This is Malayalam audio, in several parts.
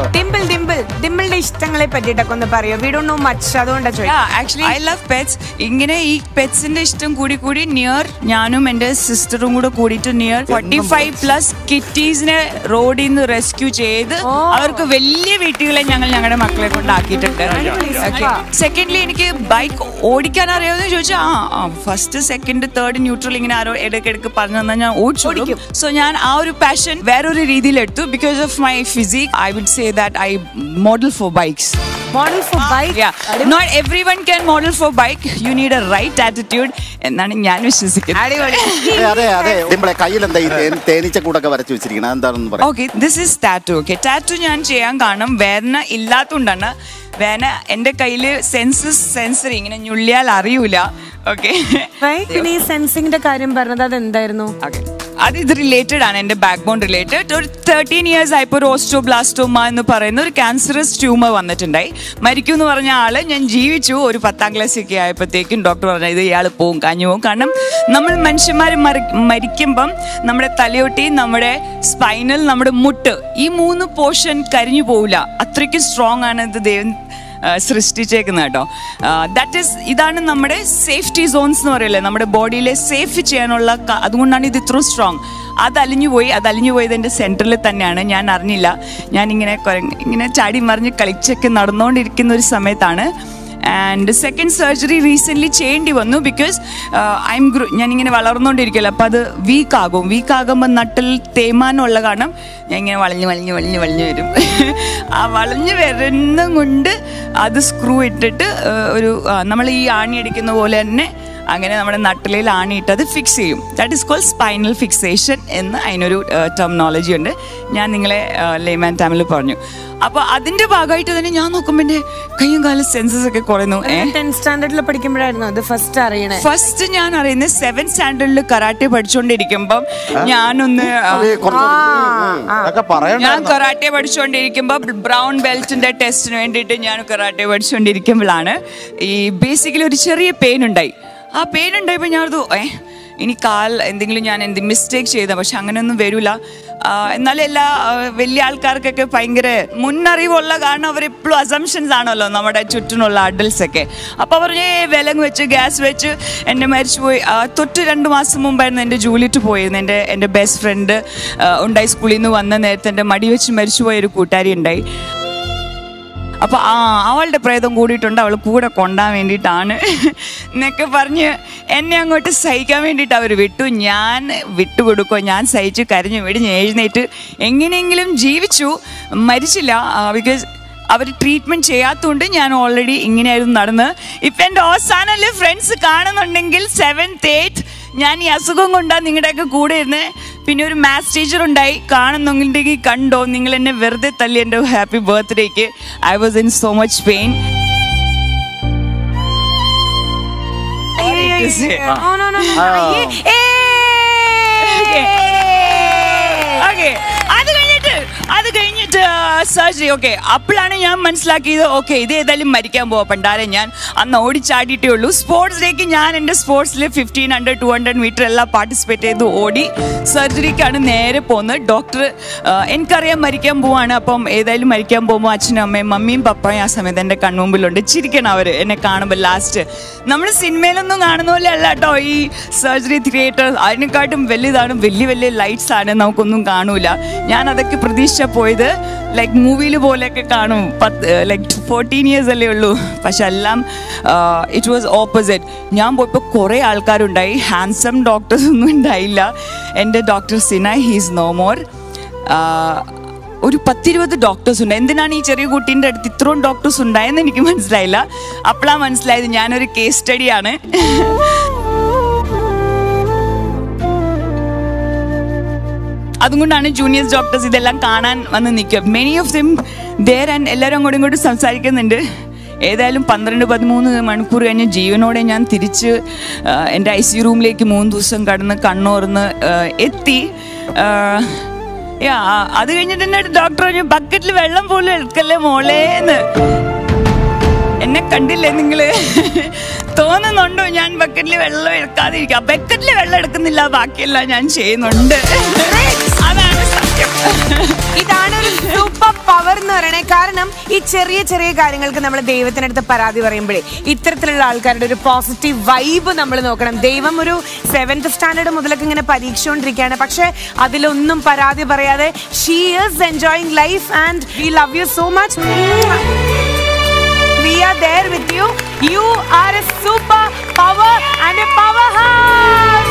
ഡിംപിൾ ഡിംപിൾ ഡിംപിളിന്റെ ഇഷ്ടങ്ങളെ പറ്റിയിട്ടൊക്കെ ഒന്ന് പറയോ വി ഡോണ്ട് നോ മച്ച് അതുകൊണ്ടാ ചോദിക്കുന്നത് ആക്ച്വലി ഐ ലവ് പെറ്റ്സ് ഇങ്ങനെ ഈ പെറ്റ്സിന്റെ ഇഷ്ടം കൂടി കൂടി നിയർ ഞാനും എന്റെ സിസ്റ്ററും കൂടെ കൂടിയിട്ട് നിയർ ഫോർട്ടി ഫൈവ് പ്ലസ് കിറ്റീസിനെ റോഡിൽ നിന്ന് റെസ്ക്യൂ ചെയ്ത് അവർക്ക് വലിയ വീട്ടുകളെ ഞങ്ങൾ ഞങ്ങളുടെ മക്കളെ കൊണ്ടാക്കിയിട്ടുണ്ട് സെക്കൻഡ്ലി എനിക്ക് ബൈക്ക് ഓടിക്കാൻ അറിയാമെന്ന് ചോദിച്ചാൽ ആ ഫസ്റ്റ് സെക്കൻഡ് തേർഡ് ന്യൂട്രൽ ഇങ്ങനെ ആരോ ഇടയ്ക്കിടയ്ക്ക് പറഞ്ഞു തന്നാൽ ഞാൻ ഓടിച്ചു സോ ഞാൻ ആ ഒരു പാഷൻ വേറൊരു രീതിയിൽ എടുത്തു because of my physique I would say that I model for bikes model for bike Yeah. Not everyone can model for bike. You need a right attitude. എന്നാണ് ഞാൻ വിശ്വസിക്കുന്നത് അടിപൊളി അതെ അതെ അതെ ഡിംപിളെ കയ്യിലെന്താ ഈ തേൻ- തേനീച്ചക്കൂടൊക്കെ വരച്ചു വെച്ചിരിക്കണം എന്താണെന്ന് പറയാം okay this is tattoo okay tattoo ഞാൻ ചെയ്യാൻ കാരണം വേദന ഇല്ലാത്തതുകൊണ്ടാണ് വേദന എൻ്റെ കയ്യിൽ സെൻസസ് സെൻസറി ഇങ്ങനെ ഞുള്ളിയാൽ അറിയൂല ഓക്കെ പിന്നെ ഈ സെൻസിങ്ങിന്റെ കാര്യം പറഞ്ഞത് അത് എന്തായിരുന്നു ഓക്കെ അത് ഇത് റിലേറ്റഡ് ആണ് എൻ്റെ ബാക്ക് ബോൺ റിലേറ്റഡ് ഒരു തേർട്ടീൻ ഇയേഴ്സ് ആയപ്പോൾ ഒരു ഓസ്റ്റോബ്ലാസ്റ്റോമ എന്ന് പറയുന്ന ഒരു ക്യാൻസറസ് ട്യൂമർ വന്നിട്ടുണ്ടായി മരിക്കും എന്ന് പറഞ്ഞ ആള് ഞാൻ ജീവിച്ചു ഒരു പത്താം ക്ലാസ് ഒക്കെ ആയപ്പോഴത്തേക്കും ഡോക്ടർ പറഞ്ഞു ഇത് ഇയാൾ പോവും കാഞ്ഞു പോവും കാരണം നമ്മൾ മനുഷ്യന്മാർ മരിക്കുമ്പം നമ്മുടെ തലയൊട്ടി നമ്മുടെ സ്പൈനൽ നമ്മുടെ മുട്ട് ഈ മൂന്ന് പോർഷൻ കരിഞ്ഞു പോവില്ല അത്രയ്ക്കും സ്ട്രോങ് ആണ് ഇത് ദൈവം ആ, സൃഷ്ടിച്ചേക്കുന്നത് കേട്ടോ ദാറ്റ് ഈസ് ഇതാണ് നമ്മുടെ സേഫ്റ്റി സോൺസ് എന്ന് പറയില്ലേ നമ്മുടെ ബോഡിയിലെ സേഫ് ചെയ്യാനുള്ള ക- അതുകൊണ്ടാണ് ഇത് ഇത്ര സ്ട്രോങ് അത് അലിഞ്ഞു പോയി അത് അലിഞ്ഞു പോയത് എൻ്റെ സെൻറ്ററിൽ തന്നെയാണ് ഞാൻ അറിഞ്ഞില്ല ഞാൻ ഇങ്ങനെ കുരങ്ങ് ഇങ്ങനെ ചാടി മറിഞ്ഞ് കളിച്ചൊക്കെ നടന്നുകൊണ്ടിരിക്കുന്ന ഒരു സമയത്താണ് ആൻഡ് സെക്കൻഡ് സർജറി റീസെൻ്റ്ലി ചെയ്യേണ്ടി വന്നു ബിക്കോസ് ഐ എം ഗ്രൂ ഞാനിങ്ങനെ വളർന്നുകൊണ്ടിരിക്കുമല്ലോ അപ്പോൾ അത് വീക്ക് ആകും വീക്ക് ആകുമ്പോൾ നട്ടിൽ തേയ്മാനമുള്ള കാരണം ഞാൻ ഇങ്ങനെ വളഞ്ഞ് വളഞ്ഞ് വളഞ്ഞ് വളഞ്ഞ് വരും ആ വളഞ്ഞ് വരുന്ന കൊണ്ട് അത് സ്ക്രൂ ഇട്ടിട്ട് ആ, ഒരു നമ്മൾ ഈ ആണി അടിക്കുന്ന പോലെ തന്നെ അങ്ങനെ നമ്മുടെ നട്ടിലയിൽ ആണിയിട്ട് അത് ഫിക്സ് ചെയ്യും that is call spinal fixation എന്ന് അതിനൊരു ടെർമിനോളജി ഉണ്ട് ഞാൻ നിങ്ങളെ ലേമാൻ ടൈമിൽ പറഞ്ഞു അപ്പോൾ അതിൻ്റെ ഭാഗമായിട്ട് തന്നെ ഞാൻ നോക്കുമ്പോൾ എൻ്റെ കയ്യും കാലും സെൻസസ് ഒക്കെ കുറയുന്നു ഏ ടെൻത്ത് സ്റ്റാൻഡേർഡിൽ പഠിക്കുമ്പോഴായിരുന്നു അത് ഫസ്റ്റ് അറിയണേ ഫസ്റ്റ് ഞാൻ അറിയുന്നത് സെവൻ സ്റ്റാൻഡേർഡിൽ കരാട്ടെ പഠിച്ചുകൊണ്ടിരിക്കുമ്പോൾ ഞാനൊന്ന് ആ, അത് കുറച്ച് അതൊക്കെ പറയണ്ട ഞാൻ കറാട്ടെ പഠിച്ചുകൊണ്ടിരിക്കുമ്പോൾ ബ്രൗൺ ബെൽറ്റിന്റെ ടെസ്റ്റിന് വേണ്ടിയിട്ട് ഞാൻ കറാട്ടെ പഠിച്ചുകൊണ്ടിരിക്കുമ്പോഴാണ് ഈ ബേസിക്കലി ഒരു ചെറിയ പെയിൻ ഉണ്ടായി ആ പെയിൻ ഉണ്ടായപ്പോൾ ഞാൻ ഓർത്തു, ഏ ഇനി കാൽ എന്തെങ്കിലും ഞാൻ എന്ത് മിസ്റ്റേക്ക് ചെയ്ത പക്ഷെ അങ്ങനെയൊന്നും വരില്ല എന്നാലും എല്ലാ ആ, വലിയ ആൾക്കാർക്കൊക്കെ ഭയങ്കര മുന്നറിവുള്ള കാരണം അവർ എപ്പോഴും അസംഷൻസ് ആണല്ലോ നമ്മുടെ ചുറ്റിനുള്ള അഡൽസ് ഒക്കെ അപ്പോൾ പറഞ്ഞു ഏ വിലങ്ങ് വെച്ച് ഗ്യാസ് വെച്ച് എന്നെ മരിച്ചു പോയി ആ, തൊട്ട് രണ്ട് മാസം മുമ്പായിരുന്നു എൻ്റെ ജൂലിറ്റ് പോയിരുന്നു എൻ്റെ എൻ്റെ ബെസ്റ്റ് ഫ്രണ്ട് ഉണ്ടായി സ്കൂളിൽ നിന്ന് വന്ന നേരത്തെ എൻ്റെ മടി വെച്ച് മരിച്ചു പോയ ഒരു കൂട്ടുകാരി ഉണ്ടായി അപ്പോൾ ആ അവളുടെ പ്രേതം കൂടിയിട്ടുണ്ട് അവൾ കൂടെ കൊണ്ടാൻ വേണ്ടിയിട്ടാണ് എന്നൊക്കെ പറഞ്ഞ് എന്നെ അങ്ങോട്ട് സഹിക്കാൻ വേണ്ടിയിട്ട് അവർ വിട്ടു ഞാൻ വിട്ടുകൊടുക്കുക ഞാൻ സഹിച്ച് കരഞ്ഞു വെടിഞ്ഞ് എഴുന്നേറ്റ് എങ്ങനെയെങ്കിലും ജീവിച്ചു മരിച്ചില്ല ബിക്കോസ് അവർ ട്രീറ്റ്മെൻറ്റ് ചെയ്യാത്തതുകൊണ്ട് ഞാൻ ഓൾറെഡി ഇങ്ങനെയായിരുന്നു നടന്ന് ഇപ്പം എൻ്റെ അവസാനല്ലേ ഫ്രണ്ട്സ് കാണുന്നുണ്ടെങ്കിൽ സെവൻത്ത് എയ്റ്റ് ഞാൻ ഈ അസുഖം കൊണ്ടാണ് നിങ്ങളുടെയൊക്കെ കൂടെ ഇരുന്ന് പിന്നെ ഒരു മാത്സ് ടീച്ചർ ഉണ്ടായി കാണുന്നുണ്ടെങ്കിൽ കണ്ടോ നിങ്ങൾ എന്നെ വെറുതെ തല്ലി എൻ്റെ ഹാപ്പി ബർത്ത്ഡേക്ക് I was in so much pain No, no, no, no. അയ്യേ. ഓക്കെ അത് കഴിഞ്ഞിട്ട് അത് കഴിഞ്ഞിട്ട് സർജറി ഓക്കെ അപ്പോഴാണ് ഞാൻ മനസ്സിലാക്കിയത് ഓക്കെ ഇത് ഏതായാലും മരിക്കാൻ പോവാ പണ്ടാരെ ഞാൻ അന്ന് ഓടിച്ചാടിയിട്ടേ ഉള്ളൂ സ്പോർട്സ് ഡേക്ക് ഞാൻ എൻ്റെ സ്പോർട്സിൽ fifteen hundred two hundred meter എല്ലാം പാർട്ടിസിപ്പേറ്റ് ചെയ്ത് ഓടി സർജറിക്കാണ് നേരെ പോകുന്നത് ഡോക്ടർ എനിക്കറിയാം മരിക്കാൻ പോവാണ് അപ്പം ഏതായാലും മരിക്കാൻ പോകുമ്പോൾ അച്ഛനും അമ്മയും മമ്മിയും പപ്പയും ആ സമയത്ത് എൻ്റെ കൺമുമ്പിലുണ്ട് ചിരിക്കണം അവർ എന്നെ കാണുമ്പോൾ ലാസ്റ്റ് നമ്മൾ സിനിമയിലൊന്നും കാണുന്ന പോലെ അല്ല കേട്ടോ ഈ സർജറി തിയേറ്റർ അതിനെക്കാട്ടും വലുതാണ് വലിയ വലിയ ലൈറ്റ്സ് ആണ് നമുക്കൊന്നും കാണൂല ഞാൻ അതൊക്കെ പ്രതീക്ഷിച്ച പോയത് ലൈക്ക് മൂവിയിൽ പോലെയൊക്കെ കാണും പത്ത് ലൈക്ക് ഫോർട്ടീൻ ഇയേഴ്സ് അല്ലേ ഉള്ളൂ പക്ഷെ എല്ലാം ഇറ്റ് വാസ് ഓപ്പോസിറ്റ് ഞാൻ പോയപ്പോൾ കുറേ ആൾക്കാരുണ്ടായി ഹാൻസം ഡോക്ടേഴ്സ് ഒന്നും ഉണ്ടായില്ല എൻ്റെ doctor Sina he's no more ഒരു പത്തിരുപത് ഡോക്ടേഴ്സ് ഉണ്ട് എന്തിനാണ് ഈ ചെറിയ കുട്ടീൻ്റെ അടുത്ത് ഇത്രയും ഡോക്ടേഴ്സ് ഉണ്ടായെന്ന് എനിക്ക് മനസ്സിലായില്ല അപ്പോഴാണ് മനസ്സിലായത് ഞാനൊരു കേസ് സ്റ്റഡിയാണ് അതുകൊണ്ടാണ് ജൂനിയേഴ്സ് ഡോക്ടേഴ്സ് ഇതെല്ലാം കാണാൻ വന്ന് നിൽക്കുക many of them there and എല്ലാവരും അങ്ങോട്ടും ഇങ്ങോട്ടും സംസാരിക്കുന്നുണ്ട് ഏതായാലും പന്ത്രണ്ട് പതിമൂന്ന് മണിക്കൂർ കഴിഞ്ഞ് ജീവനോടെ ഞാൻ തിരിച്ച് ആ, എൻ്റെ ഐ സി റൂമിലേക്ക് മൂന്ന് ദിവസം കടന്ന് കണ്ണോർന്ന് ആ, എത്തി ആ, യാ, അത് കഴിഞ്ഞിട്ട് എൻ്റെ ഡോക്ടർ പറഞ്ഞു ബക്കറ്റിൽ വെള്ളം പോലും എടുക്കല്ലേ മോളേന്ന് എന്നെ കണ്ടില്ലേ നിങ്ങള് തോന്നുന്നുണ്ടോ ഞാൻ ബക്കറ്റിൽ വെള്ളം എടുക്കാതിരിക്കുക ബക്കറ്റിൽ വെള്ളം എടുക്കുന്നില്ല ബാക്കിയെല്ലാം ഞാൻ ചെയ്യുന്നുണ്ട് അതാണ് സത്യം ഇതാണ് ഒരു സൂപ്പർ പവർ എന്ന് പറയണേ തന്നെയാണ് കാരണം ഈ ചെറിയ ചെറിയ കാര്യങ്ങൾക്ക് നമ്മൾ ദൈവത്തിനടുത്ത് പരാതി പറയുമ്പോഴേ ഇത്തരത്തിലുള്ള ആൾക്കാരുടെ ഒരു പോസിറ്റീവ് വൈബ് നമ്മൾ നോക്കണം ദൈവം ഒരു സെവൻത് സ്റ്റാൻഡേർഡ് മുതലൊക്കെ ഇങ്ങനെ പരീക്ഷിച്ചുകൊണ്ടിരിക്കുകയാണ് പക്ഷെ അതിലൊന്നും പരാതി പറയാതെ she is enjoying life and we love you so much we are there with you. You are a super power and a powerhouse.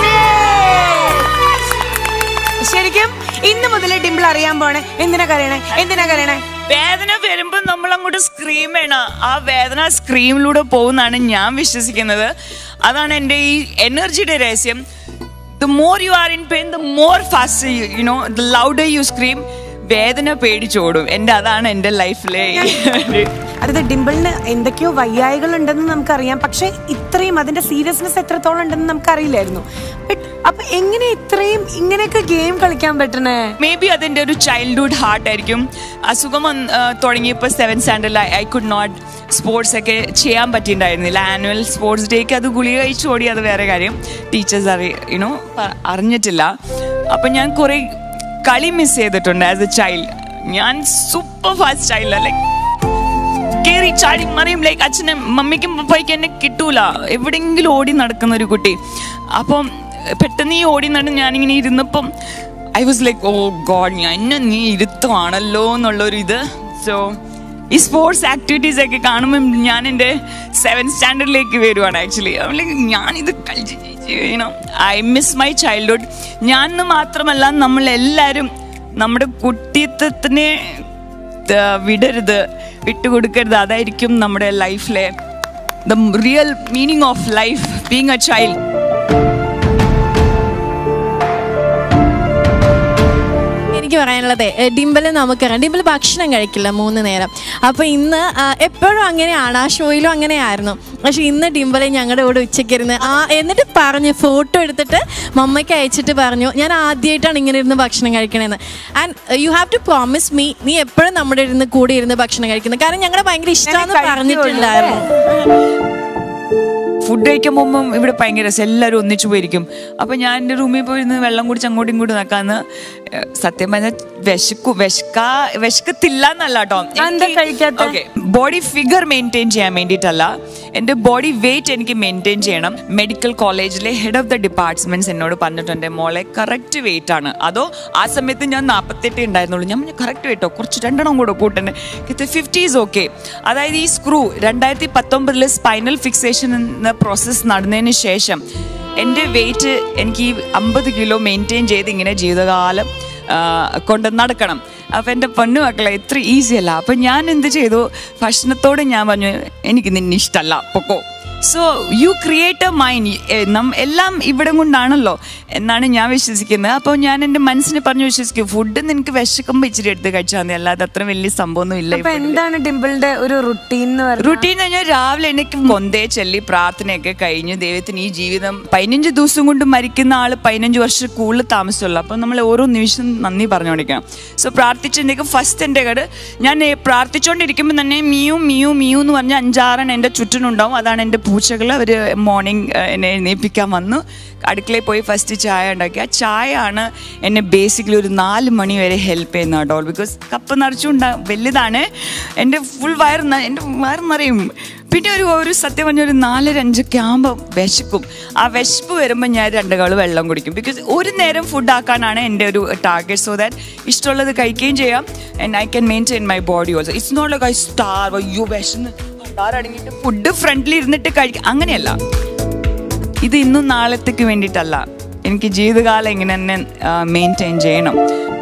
ശരിക്കും ഇന്ന് മുതൽ ഡിംപിൾ അറിയാൻ പോണേ എന്തിനാ കരയണേ എന്തിനാ കരയണേ വേദന വരുമ്പോൾ നമ്മൾ അങ്ങോട്ട് സ്ക്രീം വേണം ആ വേദന സ്ക്രീമിലൂടെ പോകുന്നാണ് ഞാൻ വിശ്വസിക്കുന്നത് അതാണ് എൻ്റെ ഈ എനർജിയുടെ രഹസ്യം the more you are in pain the more fast you know the louder you scream വേദന പേടിച്ചോടും എൻ്റെ അതാണ് എൻ്റെ ലൈഫിലെ അതായത് ഡിംപിളിന് എന്തൊക്കെയോ വയ്യായികൾ ഉണ്ടെന്ന് നമുക്കറിയാം പക്ഷെ ഇത്രയും അതിന്റെ സീരിയസ്നെസ് എത്രത്തോളം ഉണ്ടെന്ന് നമുക്കറിയില്ലായിരുന്നു ബട്ട് അപ്പൊ എങ്ങനെ ഇത്രയും ഇങ്ങനെയൊക്കെ ഗെയിം കളിക്കാൻ പറ്റണേ മേ ബി അതിൻ്റെ ഒരു ചൈൽഡ്ഹുഡ് ഹാർട്ട് ആയിരിക്കും അസുഖം വന്ന്, ആ, തുടങ്ങിയപ്പോൾ സെവൻ സ്റ്റാൻഡേർഡിൽ ഐ കുഡ് നോട്ട് സ്പോർട്സ് ഒക്കെ ചെയ്യാൻ പറ്റിയിട്ടുണ്ടായിരുന്നില്ല ആനുവൽ സ്പോർട്സ് ഡേക്ക് അത് ഗുളിക കഴിച്ച് ഓടി അത് വേറെ കാര്യം ടീച്ചേഴ്സ് അറി യുനോ അറിഞ്ഞിട്ടില്ല അപ്പം ഞാൻ കുറേ കളി മിസ് ചെയ്തിട്ടുണ്ട് ആസ് എ ചൈൽഡ് ഞാൻ സൂപ്പർ ഫാസ്റ്റ് ചൈൽഡ് ലൈക്ക് കേറി ചാടി മറിയും ലൈക്ക് അച്ഛനും മമ്മിക്കും പപ്പയ്ക്കും എന്നെ കിട്ടൂല എവിടെയെങ്കിലും ഓടി നടക്കുന്ന ഒരു കുട്ടി അപ്പം പെട്ടെന്ന് ഈ ഓടി നടന്ന് ഞാനിങ്ങനെ ഇരുന്നപ്പം I was like oh God ഞാൻ എന്നെ നീ ഇരുത്തുവാണല്ലോ എന്നുള്ളൊരു ഇത് സോ ഈ സ്പോർട്സ് ആക്ടിവിറ്റീസ് ഒക്കെ കാണുമ്പോൾ ഞാൻ എൻ്റെ സെവൻ സ്റ്റാൻഡേർഡിലേക്ക് വരുവാണ് ആക്ച്വലി ലൈക്ക് ഞാനിത് കളിച്ച് ചെയ്യണം ഐ മിസ് മൈ ചൈൽഡ്ഹുഡ് ഞാൻ എന്ന് മാത്രമല്ല നമ്മളെല്ലാവരും നമ്മുടെ കുട്ടിത്വത്തിനെ ദ വിടരുത് വിട്ടുകൊടുക്കരുത് അതായിരിക്കും നമ്മുടെ ലൈഫിലെ the real meaning of life being a child എനിക്ക് പറയാനുള്ളത് ഡിംബിള് നമുക്കറിയാം ഡിംബിൾ ഭക്ഷണം കഴിക്കില്ല മൂന്ന് നേരം അപ്പോൾ ഇന്ന് ആ, എപ്പോഴും അങ്ങനെയാണ് ആ ഷോയിലും അങ്ങനെയായിരുന്നു പക്ഷെ ഇന്ന് ഡിംബിളെ ഞങ്ങളുടെ കൂടെ ഉച്ചയ്ക്ക് ഇരുന്ന് ആ എന്നിട്ട് പറഞ്ഞു ഫോട്ടോ എടുത്തിട്ട് മമ്മയ്ക്ക് അയച്ചിട്ട് പറഞ്ഞു ഞാൻ ആദ്യമായിട്ടാണ് ഇങ്ങനെ ഇരുന്ന് ഭക്ഷണം കഴിക്കണേന്ന് and you have to promise me നീ എപ്പോഴും നമ്മുടെ ഇരുന്ന് കൂടെ ഇരുന്ന് ഭക്ഷണം കഴിക്കുന്നത് കാരണം ഞങ്ങളുടെ ഭയങ്കര ഇഷ്ടമാണെന്ന് കഴിക്കുള്ളൂ, പറഞ്ഞിട്ടുണ്ടായിരുന്നു ഫുഡ് കഴിക്കാൻ പോകുമ്പം ഇവിടെ ഭയങ്കര രസം എല്ലാവരും ഒന്നിച്ചു പോയിരിക്കും അപ്പം ഞാൻ എൻ്റെ റൂമിൽ പോയിരുന്ന് വെള്ളം കുടിച്ച് അങ്ങോട്ടും ഇങ്ങോട്ടും നിൽക്കാന്ന് സത്യം പറഞ്ഞാൽ വിശക്കു വിശക്കാ വിശക്കത്തില്ല എന്നല്ല കേട്ടോ എന്താ കഴിക്കാത്തെ? ബോഡി ഫിഗർ മെയിൻറ്റെയിൻ ചെയ്യാൻ വേണ്ടിയിട്ടല്ല എൻ്റെ ബോഡി വെയിറ്റ് എനിക്ക് മെയിൻറ്റെയിൻ ചെയ്യണം മെഡിക്കൽ കോളേജിലെ ഹെഡ് ഓഫ് ദ ഡിപ്പാർട്ട്മെന്റ്സ് എന്നോട് പറഞ്ഞിട്ടുണ്ട് മോളെ കറക്റ്റ് വെയിറ്റ് ആണ് അതോ ആ സമയത്ത് ഞാൻ നാൽപ്പത്തെട്ട് ഉണ്ടായിരുന്നുള്ളൂ ഞാൻ കറക്റ്റ് വെയിറ്റോ കുറച്ച് രണ്ടെണ്ണം കൂടെ കൂട്ടണ്ടേ ഫിഫ്റ്റി ഈസ് ഓക്കെ അതായത് ഈ സ്ക്രൂ രണ്ടായിരത്തി പത്തൊമ്പതിൽ സ്പൈനൽ ഫിക്സേഷൻ എന്ന പ്രോസസ്സ് നടന്നതിന് ശേഷം എൻ്റെ വെയിറ്റ് എനിക്ക് ഈ അമ്പത് കിലോ മെയിൻറ്റെയിൻ ചെയ്ത് ഇങ്ങനെ ജീവിതകാലം ആ, കൊണ്ട് നടക്കണം അപ്പം എൻ്റെ പൊന്നു മക്കളെ ഇത്ര ഈസി അല്ല അപ്പം ഞാൻ എന്ത് ചെയ്തു ഭക്ഷണത്തോട് ഞാൻ പറഞ്ഞു എനിക്ക് നിന്നെ ഇഷ്ടമല്ല പൊക്കോ so you create a mind എല്ലാം ഇവിടെ കൊണ്ടാണല്ലോ എന്നാണ് ഞാൻ വിശ്വസിക്കുന്നത് അപ്പോൾ ഞാൻ എൻ്റെ മനസ്സിനെ പറഞ്ഞു വിശ്വസിക്കും ഫുഡ് നിനക്ക് വിശക്കുമ്പോൾ ഇച്ചിരി എടുത്ത് കഴിച്ചാൽ മതി അല്ലാതെ അത്ര വലിയ സംഭവമൊന്നും ഇല്ല അപ്പൊ എന്താണ് ഡിംപിളിന്റെ ഒരു റുട്ടീൻ എന്ന് പറയുന്നത് റുട്ടീൻ എന്ന് പറഞ്ഞാൽ രാവിലെ എനിക്ക് കൊന്തേ ചൊല്ലി പ്രാർത്ഥനയൊക്കെ കഴിഞ്ഞ് ദൈവത്തിന് ഈ ജീവിതം പതിനഞ്ച് ദിവസം കൊണ്ട് മരിക്കുന്ന ആള് പതിനഞ്ച് വർഷം കൂടുതൽ താമസമുള്ളൂ അപ്പം നമ്മൾ ഓരോ നിമിഷം നന്ദി പറഞ്ഞുകൊണ്ടിരിക്കണം സോ പ്രാർത്ഥിച്ചെന്തൊക്കെ ഫസ്റ്റ് എൻ്റെ കട് ഞാൻ ഏ- പ്രാർത്ഥിച്ചുകൊണ്ടിരിക്കുമ്പോൾ തന്നെ മിയു മിയു മിയു എന്ന് പറഞ്ഞ അഞ്ചാറെണ്ണം എൻ്റെ ചുറ്റിനുണ്ടാവും അതാണ് എൻ്റെ പൂച്ചകൾ അവർ മോർണിംഗ് എന്നെ എഴുന്നേൽപ്പിക്കാൻ വന്നു അടുക്കളയിൽ പോയി ഫസ്റ്റ് ചായ ഉണ്ടാക്കി ആ ചായ ആണ് എന്നെ ബേസിക്കലി ഒരു നാല് മണി വരെ ഹെൽപ്പ് ചെയ്യുന്ന കേട്ടോ ബിക്കോസ് കപ്പ് നിറച്ചുണ്ടാ വലുതാണ് എൻ്റെ ഫുൾ വയർ ന- എൻ്റെ വയർ നിറയും പിന്നെ ഒരു ഒരു സത്യം പറഞ്ഞ ഒരു നാലര അഞ്ചൊക്കെ ആകുമ്പോൾ വിശക്കും ആ വിശപ്പ് വരുമ്പോൾ ഞാൻ രണ്ട് കള് വെള്ളം കുടിക്കും ബിക്കോസ് ഒരു നേരം ഫുഡ് ആക്കാനാണ് എൻ്റെ ഒരു ടാർഗറ്റ് സോ ദാറ്റ് ഇഷ്ടമുള്ളത് കഴിക്കുകയും ചെയ്യാം and I can maintain my body also it's not like I starve അയ്യോ വിശന്ന് അടങ്ങിയിട്ട് ഫുഡ് ഫ്രണ്ടിൽ ഇരുന്നിട്ട് കഴിക്കുക അങ്ങനെയല്ല ഇത് ഇന്നും നാളത്തേക്ക് വേണ്ടിയിട്ടല്ല എനിക്ക് ജീവിതകാലം ഇങ്ങനെ തന്നെ മെയിൻറ്റെയിൻ ചെയ്യണം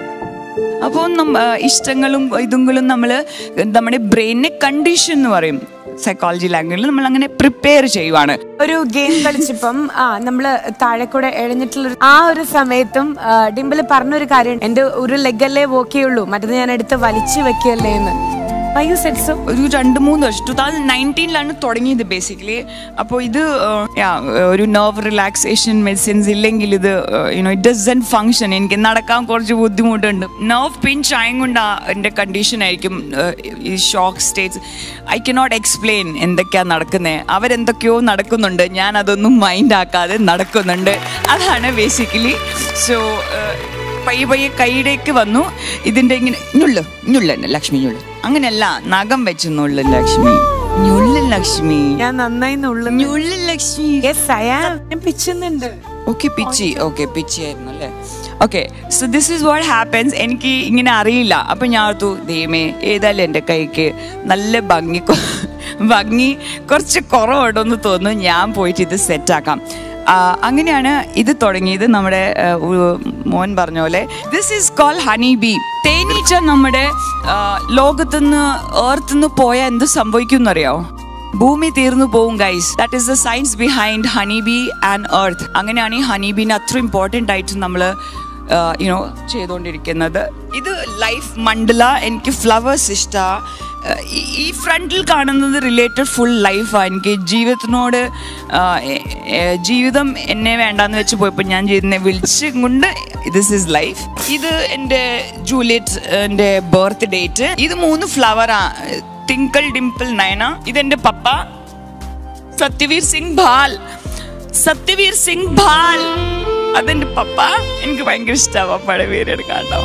അപ്പോൾ നമ്മ ഇഷ്ടങ്ങളും ഇതുങ്ങളും നമ്മൾ നമ്മുടെ ബ്രെയിനിനെ കണ്ടീഷൻ എന്ന് പറയും സൈക്കോളജി ലാംഗ്വേജിൽ നമ്മൾ അങ്ങനെ പ്രിപ്പയർ ചെയ്യുവാണ് ഒരു ഗെയിം കളിച്ചപ്പം ആ നമ്മള് താഴെ കൂടെ എഴഞ്ഞിട്ടുള്ള ഒരു- ആ ഒരു സമയത്തും ആ, ഡിംപിള് പറഞ്ഞൊരു കാര്യം എന്റെ ഒരു ലെഗല്ലേ വോക്കേ ഉള്ളൂ മറ്റത് ഞാൻ എടുത്ത് വലിച്ചു വെക്കല്ലേ എന്ന് അയ്യോ സെറ്റ്സോ ഒരു രണ്ട് മൂന്ന് വർഷം ടു തൗസൻഡ് നയൻറ്റീനിലാണ് തുടങ്ങിയത് ബേസിക്കലി അപ്പോൾ ഇത് uh, yeah, uh, ഒരു നെർവ് റിലാക്സേഷൻ മെഡിസിൻസ് ഇല്ലെങ്കിൽ ഇത് യുനോ ഇറ്റ് ഡസൻ ഫങ്ഷൻ എനിക്ക് നടക്കാൻ കുറച്ച് ബുദ്ധിമുട്ടുണ്ട് നെർവ് പിഞ്ച് ആയും കൊണ്ട് എൻ്റെ കണ്ടീഷൻ ആയിരിക്കും uh, ഈ shock states I cannot explain എന്തൊക്കെയാണ് നടക്കുന്നത് അവരെന്തൊക്കെയോ നടക്കുന്നുണ്ട് ഞാൻ അതൊന്നും മൈൻഡ് ആക്കാതെ നടക്കുന്നുണ്ട് അതാണ് ബേസിക്കലി സോ പയ്യെ പയ്യെ കൈയിലേക്ക് വന്നു ഇതിൻ്റെ ഇങ്ങനെ ഇന്നുള്ളു ഞുള്ളൻ ലക്ഷ്മി ഞുള്ളൻ അങ്ങനെയല്ല നഖം വെച്ച് നുള്ളൻ ലക്ഷ്മി ഞുള്ളൻ ലക്ഷ്മി ഞാൻ നന്നായി നുള്ളുന്നു ഞുള്ളൻ ലക്ഷ്മി യെസ് അയാൾ ഞാൻ പിച്ചുന്നുണ്ട് ഓക്കെ പിച്ചി ഓക്കെ പിച്ചി ആയിരുന്നു അല്ലേ okay so this is what happens എനിക്ക് ഇങ്ങനെ അറിയില്ല അപ്പം ഞാൻ ഓർത്തു ദൈവമേ ഏതായാലും എൻ്റെ കൈക്ക് നല്ല ഭംഗി കൊ- ഭംഗി കുറച്ച് കുറവുണ്ടെന്ന് തോന്നുന്നു ഞാൻ പോയിട്ട് ഇത് സെറ്റാക്കാം അങ്ങനെയാണ് ഇത് തുടങ്ങിയത് നമ്മുടെ ആ, ഒരു മോൻ പറഞ്ഞ പോലെ this is call honey bee തേനീച്ച നമ്മുടെ ആ, ലോകത്തുനിന്ന് ഏർത്തുനിന്ന് പോയാൽ എന്ത് സംഭവിക്കും എന്നറിയാമോ ഭൂമി തീർന്നു പോവും guys that is the science behind honey bee and earth അങ്ങനെയാണ് ഈ ഹണി ബീനെ അത്ര ഇമ്പോർട്ടൻ്റ് ആയിട്ട് നമ്മൾ യുനോ ചെയ്തുകൊണ്ടിരിക്കുന്നത് ഇത് ലൈഫ് മണ്ഡല എനിക്ക് ഫ്ലവേഴ്സ് ഇഷ്ട ഈ ഫ്രണ്ടിൽ കാണുന്നത് റിലേറ്റഡ് ഫുൾ ലൈഫാണ് എനിക്ക് ജീവിതത്തിനോട് ആ, എ- എ- ജീവിതം എന്നെ വേണ്ടാന്ന് വെച്ച് പോയപ്പോൾ ഞാൻ ചെയ്യുന്ന വിളിച്ച് കൊണ്ട് ദിസ് ഇസ് ലൈഫ് ഇത് എൻ്റെ ജൂലിയറ്റ് എൻ്റെ ബർത്ത് ഡേറ്റ് ഇത് മൂന്ന് ഫ്ലവറാ ടിങ്കിൾ ഡിംപിൾ നയന ഇതെന്റെ പപ്പ സത്യവീർ സിംഗ് ഭാൽ സത്യവീർ സിംഗ് ഭാൽ അതെന്റെ പപ്പ എനിക്ക് ഭയങ്കര ഇഷ്ടമാണ് പപ്പയുടെ പേര് എടുക്കാട്ടോ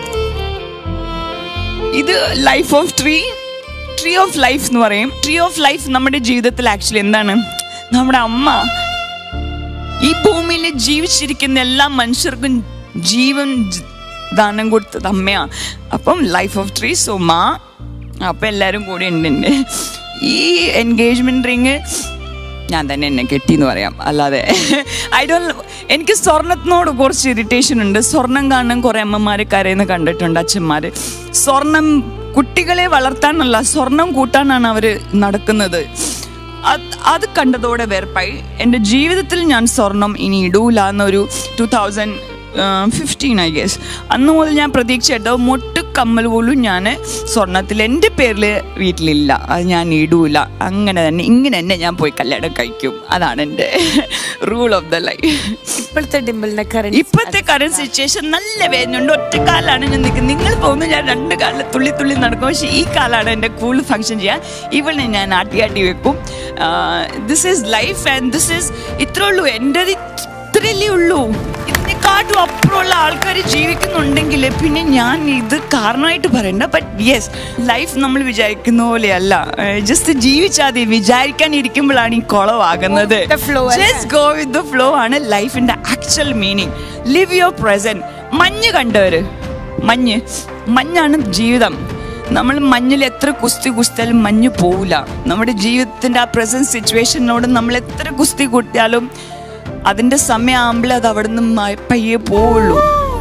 ഇത് life of tree tree of life എന്ന് പറയും ട്രീ ഓഫ് ലൈഫ് നമ്മുടെ ജീവിതത്തിൽ ആക്ച്വലി എന്താണ് നമ്മുടെ അമ്മ ഈ ഭൂമിയിൽ ജീവിച്ചിരിക്കുന്ന എല്ലാ മനുഷ്യർക്കും ജീവൻ ജ- ദാനം കൊടുത്തത് അമ്മയാ അപ്പം ലൈഫ് ഓഫ് ട്രീസ് ഉമ്മ അപ്പം എല്ലാവരും കൂടി ഉണ്ട് എൻ്റെ ഈ എൻഗേജ്മെന്റ് റിങ് ഞാൻ തന്നെ എന്നെ കെട്ടി എന്ന് പറയാം അല്ലാതെ ഐ ഡോ എനിക്ക് സ്വർണത്തിനോട് കുറച്ച് ഇറിറ്റേഷൻ ഉണ്ട് സ്വർണം കാണാൻ കുറേ അമ്മമാർ കരയുന്ന കണ്ടിട്ടുണ്ട് അച്ഛന്മാർ സ്വർണം കുട്ടികളെ വളർത്താനല്ല സ്വർണം കൂട്ടാനാണ് അവർ നടക്കുന്നത് അത് അത് കണ്ടതോടെ വെറുപ്പായി എൻ്റെ ജീവിതത്തിൽ ഞാൻ സ്വർണം ഇനി ഇടൂല എന്നൊരു two thousand fifteen I guess അന്ന് മുതൽ ഞാൻ പ്രതീക്ഷിച്ചിട്ടോ മൊട്ട് കമ്മൽ പോലും ഞാൻ സ്വർണത്തിൽ എൻ്റെ പേരിൽ വീട്ടിലില്ല അത് ഞാൻ ഇടൂല അങ്ങനെ തന്നെ ഇങ്ങനെ തന്നെ ഞാൻ പോയി കല്യാണം കഴിക്കും അതാണ് എൻ്റെ റൂൾ ഓഫ് ദ ലൈഫ് ഇപ്പോഴത്തെ ഡിമ്പിളിന്റെ കറന്റ് ഇപ്പോഴത്തെ കറണ്ട് സിറ്റുവേഷൻ നല്ല വേദനയുണ്ട് ഒറ്റ കാലാണ് ഞാൻ നിൽക്കുന്നത് നിങ്ങൾ പോകുന്നു ഞാൻ രണ്ട് കാലിൽ തുള്ളി തുള്ളി നടക്കും പക്ഷേ ഈ കാലാണ് എൻ്റെ കൂൾ ഫങ്ഷൻ ചെയ്യാൻ ഇവളെ ഞാൻ ആട്ടിയാട്ടി വെക്കും this is life and this is ഇത്രേ ഉള്ളൂ എൻ്റെ ഇത്രയല്ലേ ഉള്ളൂ ഇതിനെക്കാട്ടും അപ്പുറമുള്ള ആൾക്കാർ ജീവിക്കുന്നുണ്ടെങ്കിൽ പിന്നെ ഞാൻ ഇത് കാരണമായിട്ട് പറയണ്ട ബട്ട് യെസ് ലൈഫ് നമ്മൾ വിചാരിക്കുന്ന പോലെയല്ല ജസ്റ്റ് ജീവിച്ചാൽ മതി വിചാരിക്കാൻ ഇരിക്കുമ്പോഴാണ് ഈ കുളമാകുന്നത് The flow അല്ലേ? Just go with the flow ആണ് ലൈഫിന്റെ actual meaning live your present മഞ്ഞ് കണ്ടവര് മഞ്ഞ് മഞ്ഞാണ് ജീവിതം നമ്മൾ മഞ്ഞിൽ എത്ര കുസ്തി കുസ്തിയാലും മഞ്ഞ് പോവില്ല നമ്മുടെ ജീവിതത്തിന്റെ ആ പ്രസന്റ് സിറ്റുവേഷനോട് നമ്മൾ എത്ര കുസ്തി കൂട്ടിയാലും അതിന്റെ സമയമാകുമ്പോൾ അത് അവിടെ നിന്ന് പയ്യെ പോവുള്ളൂ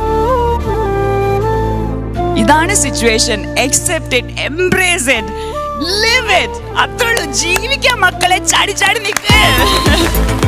ഇതാണ് situation except it embrace it live it അത്രയുള്ളൂ ജീവിക്കാൻ മക്കളെ ചാടി ചാടി നിൽക്ക്